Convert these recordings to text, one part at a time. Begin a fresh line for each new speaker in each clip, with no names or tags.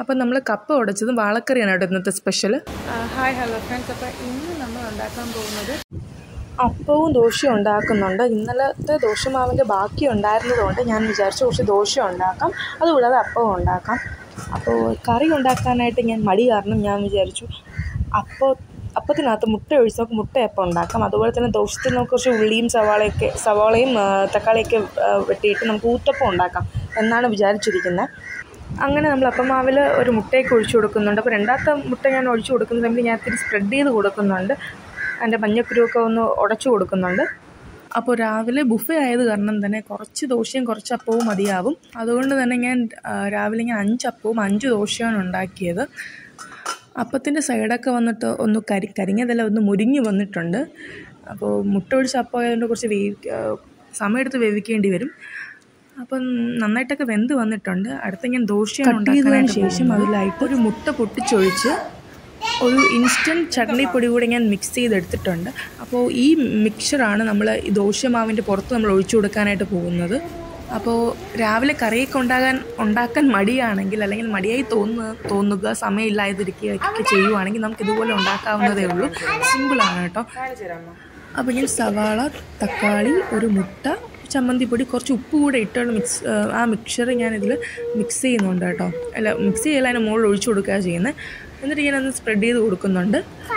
അപ്പം നമ്മൾ കപ്പ ഉടച്ചതും വാളക്കറിയാണ് കേട്ടോ ഇന്നത്തെ സ്പെഷ്യൽ
ഹായ് ഹലോ ഫ്രണ്ട്സ് അപ്പോൾ ഇന്ന് നമ്മൾ ഉണ്ടാക്കാൻ പോകുന്നത്
അപ്പവും ദോശയും ഉണ്ടാക്കുന്നുണ്ട് ഇന്നലത്തെ ദോശമാവിൻ്റെ ബാക്കി ഉണ്ടായിരുന്നതുകൊണ്ട് ഞാൻ വിചാരിച്ചു കുറച്ച് ദോശ ഉണ്ടാക്കാം അതുകൂടാതെ അപ്പവും ഉണ്ടാക്കാം അപ്പോൾ കറി ഉണ്ടാക്കാനായിട്ട് ഞാൻ മടി കാരണം ഞാൻ വിചാരിച്ചു അപ്പോൾ അപ്പത്തിനകത്ത് മുട്ട ഒഴിച്ച് നമുക്ക് മുട്ടയപ്പം ഉണ്ടാക്കാം അതുപോലെ തന്നെ ദോശത്തിൽ നമുക്ക് കുറച്ച് ഉള്ളിയും സവാളയൊക്കെ സവാളയും ആ, തക്കാളിയൊക്കെ ആ, വെട്ടിയിട്ട് നമുക്ക് ഊത്തപ്പം ഉണ്ടാക്കാം എന്നാണ് വിചാരിച്ചിരിക്കുന്നത് അങ്ങനെ നമ്മൾ അപ്പമാവിൽ ഒരു മുട്ടയൊക്കെ ഒഴിച്ചു കൊടുക്കുന്നുണ്ട് അപ്പോൾ രണ്ടാമത്തെ മുട്ട ഞാൻ ഒഴിച്ചു കൊടുക്കുന്ന സമയത്ത് ഞാൻ ഇത്തിരി സ്പ്രെഡ് ചെയ്ത് കൊടുക്കുന്നുണ്ട് അതിൻ്റെ മഞ്ഞക്കുരുവൊക്കെ ഒന്ന് ഉടച്ചു കൊടുക്കുന്നുണ്ട് അപ്പോൾ രാവിലെ ബുഫേ ആയത് കാരണം തന്നെ കുറച്ച് ദോശയും കുറച്ച് അപ്പവും മതിയാവും അതുകൊണ്ട് തന്നെ ഞാൻ ആ, രാവിലെ ഞാൻ അഞ്ച് അപ്പവും അഞ്ച് ദോശയാണ് ഉണ്ടാക്കിയത് അപ്പത്തിൻ്റെ സൈഡൊക്കെ വന്നിട്ട് ഒന്ന് കരി കരിഞ്ഞതെല്ലാം ഒന്ന് മുരിഞ്ഞ് വന്നിട്ടുണ്ട് അപ്പോൾ മുട്ട ഒഴിച്ച് അപ്പം ആയതുകൊണ്ട് കുറച്ച് വേവി സമയമെടുത്ത് വേവിക്കേണ്ടി വരും അപ്പം നന്നായിട്ടൊക്കെ വെന്ത് വന്നിട്ടുണ്ട് അടുത്ത ഞാൻ ദോശ ഉണ്ടാക്കിയതിന് ശേഷം അതിലായിട്ട് ഒരു മുട്ട പൊട്ടിച്ചൊഴിച്ച് ഒരു ഇൻസ്റ്റൻറ്റ് ചട്നി പൊടി കൂടെ ഞാൻ മിക്സ് ചെയ്തെടുത്തിട്ടുണ്ട് അപ്പോൾ ഈ മിക്സറാണ് നമ്മൾ ഈ ദോശമാവിൻ്റെ പുറത്ത് നമ്മൾ ഒഴിച്ചു കൊടുക്കാനായിട്ട് പോകുന്നത് അപ്പോൾ രാവിലെ കറിയൊക്കെ ഉണ്ടാകാൻ ഉണ്ടാക്കാൻ മടിയാണെങ്കിൽ അല്ലെങ്കിൽ മടിയായി തോന്നുക തോന്നുക സമയമില്ലാതിരിക്കുകയൊക്കെ ചെയ്യുവാണെങ്കിൽ നമുക്ക് ഇതുപോലെ ഉണ്ടാക്കാവുന്നതേ ഉള്ളൂ സിമ്പിളാണ് കേട്ടോ
കാണിച്ചു തരാമോ
അപ്പോൾ ഞാൻ സവാള തക്കാളി ഒരു മുട്ട ചമ്മന്തിപ്പൊടി കുറച്ച് ഉപ്പ് കൂടെ ഇട്ടുള്ള മിക്സ് ആ മിക്സർ ഞാനിതിൽ മിക്സ് ചെയ്യുന്നുണ്ട് കേട്ടോ അല്ല മിക്സ് ചെയ്യല അതിൻ്റെ മുകളിൽ ഒഴിച്ചു കൊടുക്കുക ചെയ്യുന്നത് എന്നിട്ട് ഞാനത് സ്പ്രെഡ് ചെയ്ത് കൊടുക്കുന്നുണ്ട്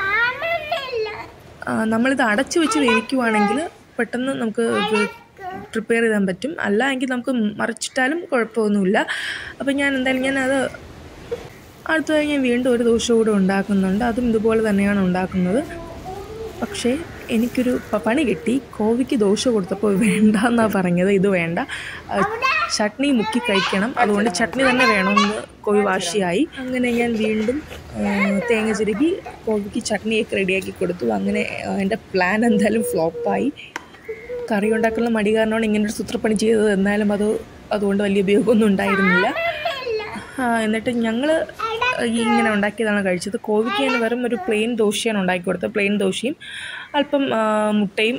ആ, നമ്മളിത് അടച്ചു വെച്ച് വേവിക്കുവാണെങ്കിൽ പെട്ടെന്ന് നമുക്ക് ഇത് പ്രിപ്പയർ ചെയ്യാൻ പറ്റും അല്ല എങ്കിൽ നമുക്ക് മറിച്ചിട്ടാലും കുഴപ്പമൊന്നുമില്ല അപ്പോൾ ഞാൻ എന്തായാലും ഞാനത് അടുത്തതായി ഞാൻ വീണ്ടും ഒരു ദോശ കൂടെ ഉണ്ടാക്കുന്നുണ്ട് അതും ഇതുപോലെ തന്നെയാണ് ഉണ്ടാക്കുന്നത് പക്ഷേ എനിക്കൊരു പ- പണി കിട്ടി കോവിക്ക് ദോശ കൊടുത്തപ്പോൾ വേണ്ട എന്നാണ് പറഞ്ഞത് ഇത് വേണ്ട ആ, ചട്നി മുക്കി കഴിക്കണം അതുകൊണ്ട് ചട്നി തന്നെ വേണമെന്ന് കോവി വാശിയായി അങ്ങനെ ഞാൻ വീണ്ടും ആ, തേങ്ങ ചിരുകി കോവിക്ക് ചട്നിയൊക്കെ റെഡിയാക്കി കൊടുത്തു അങ്ങനെ ആ, എൻ്റെ പ്ലാൻ എന്തായാലും ഫ്ലോപ്പായി കറി ഉണ്ടാക്കുന്ന മടി കാരണമാണ് ഇങ്ങനെ ഒരു സൂത്രപ്പണി ചെയ്തത് എന്നാലും അത് അതുകൊണ്ട് വലിയ ഉപയോഗമൊന്നും ഉണ്ടായിരുന്നില്ല ആ, എന്നിട്ട് ഞങ്ങൾ ഇങ്ങനെ ഉണ്ടാക്കിയതാണ് കഴിച്ചത് കോവിക്ക് ഞാൻ വെറും ഒരു പ്ലെയിൻ ദോശയാണ് ഉണ്ടാക്കി കൊടുത്തത് പ്ലെയിൻ ദോശയും അല്പം ആ, മുട്ടയും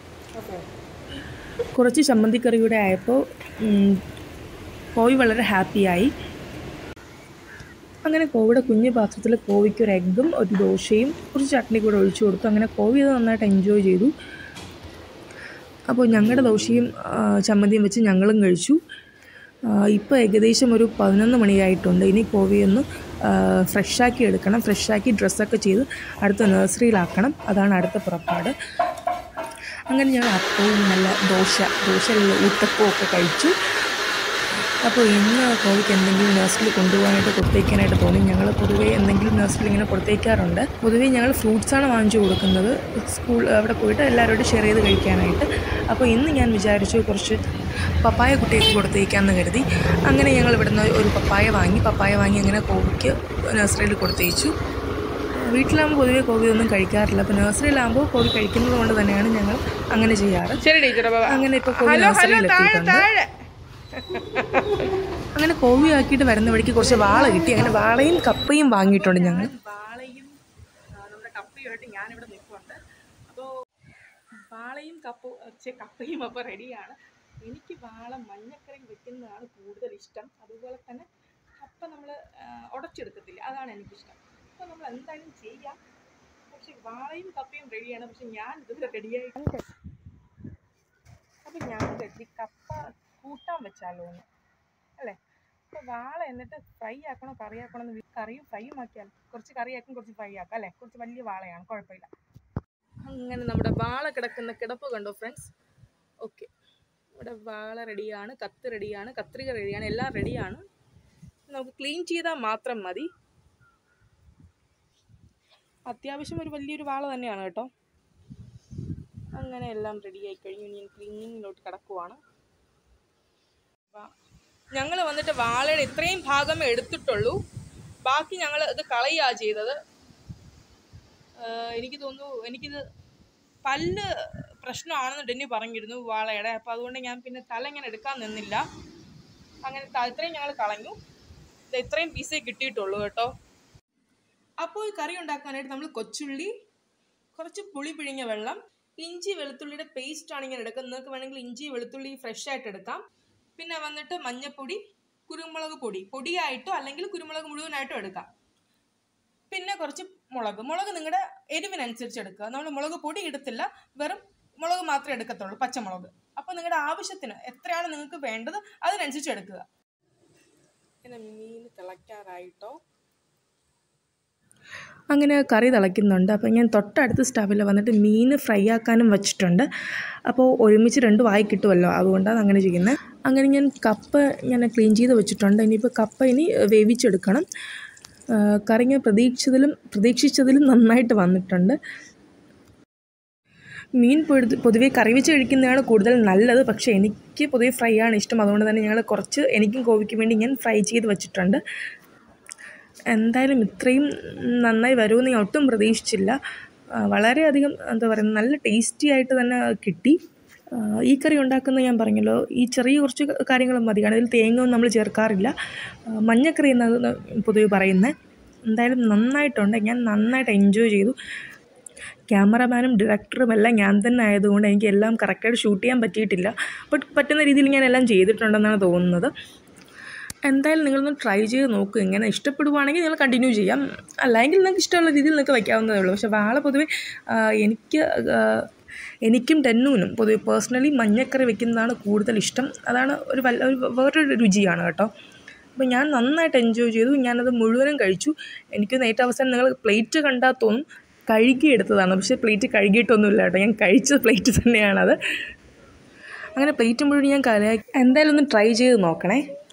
കുറച്ച് ചമ്മന്തിക്കറി കൂടെ ആയപ്പോൾ ഉം, കോവി വളരെ ഹാപ്പിയായി അങ്ങനെ കോവിയുടെ കുഞ്ഞു പാത്രത്തിൽ കോവിക്ക് ഒരു എഗ്ഗും ഒരു ദോശയും കുറച്ച് ചട്നി കൂടെ ഒഴിച്ചു കൊടുത്തു അങ്ങനെ കോവി അത് നന്നായിട്ട് എൻജോയ് ചെയ്തു അപ്പോൾ ഞങ്ങളുടെ ദോശയും ആ, ചമ്മന്തിയും വെച്ച് ഞങ്ങളും കഴിച്ചു ഇപ്പോൾ ഏകദേശം ഒരു പതിനൊന്ന് മണിയായിട്ടുണ്ട് ഇനി കോവിയൊന്ന് ഫ്രഷാക്കി എടുക്കണം ഫ്രഷാക്കി ഡ്രസ്സൊക്കെ ചെയ്ത് അടുത്ത നഴ്സറിയിലാക്കണം അതാണ് അടുത്ത പുറപ്പാട് അങ്ങനെ ഞങ്ങൾ അപ്പവും നല്ല ദോശ ദോശയുള്ള ഊത്തപ്പവും ഒക്കെ കഴിച്ചു അപ്പോൾ ഇന്ന് കോവിക്ക് എന്തെങ്കിലും നഴ്സറിൽ കൊണ്ടുപോകാനായിട്ട് കൊടുത്തേക്കാനായിട്ട് തോന്നി ഞങ്ങൾ പൊതുവേ എന്തെങ്കിലും നഴ്സറിൽ ഇങ്ങനെ കൊടുത്തേക്കാറുണ്ട് പൊതുവേ ഞങ്ങൾ ഫ്രൂട്ട്സാണ് വാങ്ങിച്ചു കൊടുക്കുന്നത് സ്കൂൾ അവിടെ പോയിട്ട് എല്ലാവരോടും ഷെയർ ചെയ്ത് കഴിക്കാനായിട്ട് അപ്പോൾ ഇന്ന് ഞാൻ വിചാരിച്ചു കുറച്ച് പപ്പായ കുട്ടികൾക്ക് കൊടുത്തേക്കാമെന്ന് കരുതി അങ്ങനെ ഞങ്ങൾ ഇവിടുന്ന് ഒരു പപ്പായ വാങ്ങി പപ്പായ വാങ്ങി അങ്ങനെ കോവിക്ക് നഴ്സറിയിൽ കൊടുത്തേച്ചു വീട്ടിലാകുമ്പോൾ പൊതുവേ കോവി ഒന്നും കഴിക്കാറില്ല അപ്പോൾ നഴ്സറിയിലാകുമ്പോൾ കോവി കഴിക്കുന്നത് കൊണ്ട് തന്നെയാണ് ഞങ്ങൾ അങ്ങനെ ചെയ്യാറ്
ശരി ടീച്ചർ
അങ്ങനെ ഇപ്പോൾ കോവി
ഹലോ ഹലോ
നഴ്സറിയിൽ
താഴെ
എത്തിയിട്ടുണ്ട്
താഴെ
അങ്ങനെ കോവി ആക്കിയിട്ട് വരുന്ന വഴിക്ക് കുറച്ച് വാള കിട്ടി അങ്ങനെ വാളയും കപ്പയും വാങ്ങിയിട്ടുണ്ട് ഞങ്ങൾ വാളയും നമ്മുടെ കപ്പയുമായിട്ട് ഞാനിവിടെ നിൽക്കുന്നുണ്ട് അപ്പോൾ വാളയും കപ്പ ഛെ, കപ്പയും അപ്പോൾ റെഡിയാണ് എനിക്ക് വാള മഞ്ഞക്കറി വെക്കുന്നതാണ് കൂടുതൽ ഇഷ്ടം അതുപോലെ തന്നെ കപ്പ നമ്മൾ ഉടച്ചെടുക്കത്തില്ല അതാണ് എനിക്കിഷ്ടം അപ്പോൾ നമ്മൾ എന്തായാലും ചെയ്യാം പക്ഷേ വാളയും കപ്പയും റെഡിയാണ് പക്ഷെ ഞാൻ ഇതുവരെ റെഡിയായിട്ട് അപ്പം ഞാൻ കരുതി കപ്പ കൂട്ടാൻ വെച്ചാലോ എന്ന് അല്ലേ അപ്പോൾ വാള എന്നിട്ട് ഫ്രൈ ആക്കണോ കറി ആക്കണോ എന്ന് വി- കറിയും ഫ്രൈയും ആക്കിയാൽ കുറച്ച് കറി ആക്കും കുറച്ച് ഫ്രൈ ആക്കാം അല്ലേ കുറച്ച് വലിയ വാളയാണ് കുഴപ്പമില്ല അങ്ങനെ നമ്മുടെ വാള കിടക്കുന്ന കിടപ്പ് കണ്ടോ ഫ്രണ്ട്സ് ഓക്കെ ഇവിടെ വാള റെഡിയാണ് കത്ത് റെഡിയാണ് കത്രിക റെഡിയാണ് എല്ലാം റെഡിയാണ് നമുക്ക് ക്ലീൻ ചെയ്താൽ മാത്രം മതി അത്യാവശ്യം ഒരു വലിയൊരു വാള തന്നെയാണ് കേട്ടോ അങ്ങനെ എല്ലാം റെഡിയായി കഴിഞ്ഞു ഇനി ഞാൻ ക്ലീനിങ്ങിലോട്ട് കിടക്കുവാണ് ഞങ്ങൾ വന്നിട്ട് വാളയുടെ ഇത്രയും ഭാഗമേ എടുത്തിട്ടുള്ളൂ ബാക്കി ഞങ്ങൾ ഇത് കളയുക ചെയ്തത് ആഹ് എനിക്ക് തോന്നുന്നു എനിക്കിത് പല്ല് പ്രശ്നമാണെന്ന് ഡെന്നി പറഞ്ഞിരുന്നു വാളയുടെ അപ്പോൾ അതുകൊണ്ട് ഞാൻ പിന്നെ തല ഇങ്ങനെ എടുക്കാൻ നിന്നില്ല അങ്ങനെ ത- ഇത്രയും ഞങ്ങൾ കളഞ്ഞു ഇത് ഇത്രയും പീസേ കിട്ടിയിട്ടുള്ളൂ കേട്ടോ അപ്പോൾ ഈ കറി ഉണ്ടാക്കാനായിട്ട് നമ്മൾ കൊച്ചുള്ളി കുറച്ച് പുളി പിഴിഞ്ഞ വെള്ളം ഇഞ്ചി വെളുത്തുള്ളിയുടെ പേസ്റ്റ് ആണ് ഇങ്ങനെ എടുക്കുന്നത് നിങ്ങൾക്ക് വേണമെങ്കിൽ ഇഞ്ചി വെളുത്തുള്ളി ഫ്രഷ് ആയിട്ട് എടുക്കാം പിന്നെ വന്നിട്ട് മഞ്ഞപ്പൊടി കുരുമുളക് പൊടി പൊടിയായിട്ടോ അല്ലെങ്കിൽ കുരുമുളക് മുഴുവനായിട്ടോ എടുക്കാം പിന്നെ കുറച്ച് മുളക് മുളക് നിങ്ങളുടെ എരിവിനനുസരിച്ച് എടുക്കുക നമ്മൾ മുളക് പൊടി എടുത്തില്ല വെറും മുളക് മാത്രമേ എടുക്കത്തുള്ളൂ പച്ചമുളക് അപ്പോൾ നിങ്ങളുടെ ആവശ്യത്തിന് എത്രയാണ് നിങ്ങൾക്ക് വേണ്ടത് അതിനനുസരിച്ച് എടുക്കുക പിന്നെ മീൻ തിളയ്ക്കാറായിട്ടോ അങ്ങനെ കറി തിളയ്ക്കുന്നുണ്ട് അപ്പോൾ ഞാൻ തൊട്ടടുത്ത് സ്റ്റവിൽ വന്നിട്ട് മീൻ ഫ്രൈ ആക്കാനും വെച്ചിട്ടുണ്ട് അപ്പോൾ ഒരുമിച്ച് രണ്ട് വായി കിട്ടുമല്ലോ അതുകൊണ്ടാണ് അങ്ങനെ ചെയ്യുന്നത് അങ്ങനെ ഞാൻ കപ്പ ഞാൻ ക്ലീൻ ചെയ്ത് വെച്ചിട്ടുണ്ട് ഇനിയിപ്പോൾ കപ്പ ഇനി വേവിച്ചെടുക്കണം ആ, കറി ഞാൻ പ്രതീക്ഷിച്ചതിലും പ്രതീക്ഷിച്ചതിലും നന്നായിട്ട് വന്നിട്ടുണ്ട് മീൻ പൊഴുത് പൊതുവേ കറി വെച്ച് കഴിക്കുന്നതാണ് കൂടുതൽ നല്ലത് പക്ഷേ എനിക്ക് പൊതുവേ ഫ്രൈ ആണ് ഇഷ്ടം അതുകൊണ്ട് തന്നെ ഞങ്ങൾ കുറച്ച് എനിക്കും കോവിക്കും വേണ്ടി ഞാൻ ഫ്രൈ ചെയ്ത് വെച്ചിട്ടുണ്ട് എന്തായാലും ഇത്രയും നന്നായി വരുമെന്ന് ഞാൻ ഒട്ടും പ്രതീക്ഷിച്ചില്ല ആ, വളരെയധികം എന്താ പറയുക നല്ല ടേസ്റ്റി ആയിട്ട് തന്നെ കിട്ടി ആ, ഈ കറി ഉണ്ടാക്കുന്നത് ഞാൻ പറഞ്ഞല്ലോ ഈ ചെറിയ കുറച്ച് കാര്യങ്ങൾ മതി കാരണം ഇതിൽ തേങ്ങ ഒന്നും നമ്മൾ ചേർക്കാറില്ല ആ, മഞ്ഞക്കറി എന്നത് പൊതുവെ പറയുന്നത് എന്തായാലും നന്നായിട്ടുണ്ട് ഞാൻ നന്നായിട്ട് എൻജോയ് ചെയ്തു ക്യാമറമാനും ഡയറക്ടറും എല്ലാം ഞാൻ തന്നെ ആയതുകൊണ്ട് എനിക്ക് എല്ലാം കറക്റ്റായിട്ട് ഷൂട്ട് ചെയ്യാൻ പറ്റിയിട്ടില്ല ബട്ട് പറ്റുന്ന രീതിയിൽ ഞാൻ എല്ലാം ചെയ്തിട്ടുണ്ടെന്നാണ് തോന്നുന്നത് എന്തായാലും നിങ്ങളൊന്ന് ട്രൈ ചെയ്ത് നോക്കുക ഇങ്ങനെ ഇഷ്ടപ്പെടുവാണെങ്കിൽ നിങ്ങൾ കണ്ടിന്യൂ ചെയ്യാം അല്ലെങ്കിൽ നിങ്ങൾക്ക് ഇഷ്ടമുള്ള രീതിയിൽ നിങ്ങൾക്ക് വയ്ക്കാവുന്നതേ ഉള്ളൂ പക്ഷേ വാള പൊതുവെ ആ, എനിക്ക് ആ, എനിക്കും ടെന്നൂനും പൊതുവെ പേഴ്സണലി മഞ്ഞക്കറി വെക്കുന്നതാണ് കൂടുതൽ ഇഷ്ടം അതാണ് ഒരു വല്ല ഒരു വേറൊരു രുചിയാണ് കേട്ടോ അപ്പോൾ ഞാൻ നന്നായിട്ട് എൻജോയ് ചെയ്തു ഞാനത് മുഴുവനും കഴിച്ചു എനിക്ക് ഏറ്റവും അവസാനം നിങ്ങൾ പ്ലേറ്റ് കണ്ടാൽ തോന്നും കഴുകിയെടുത്തതാണ് പക്ഷേ പ്ലേറ്റ് കഴുകിയിട്ടൊന്നുമില്ല കേട്ടോ ഞാൻ കഴിച്ച പ്ലേറ്റ് തന്നെയാണത് അങ്ങനെ പ്ലേറ്റ് മുഴുവൻ ഞാൻ കല എന്തായാലും ഒന്ന് ട്രൈ ചെയ്ത് നോക്കണേ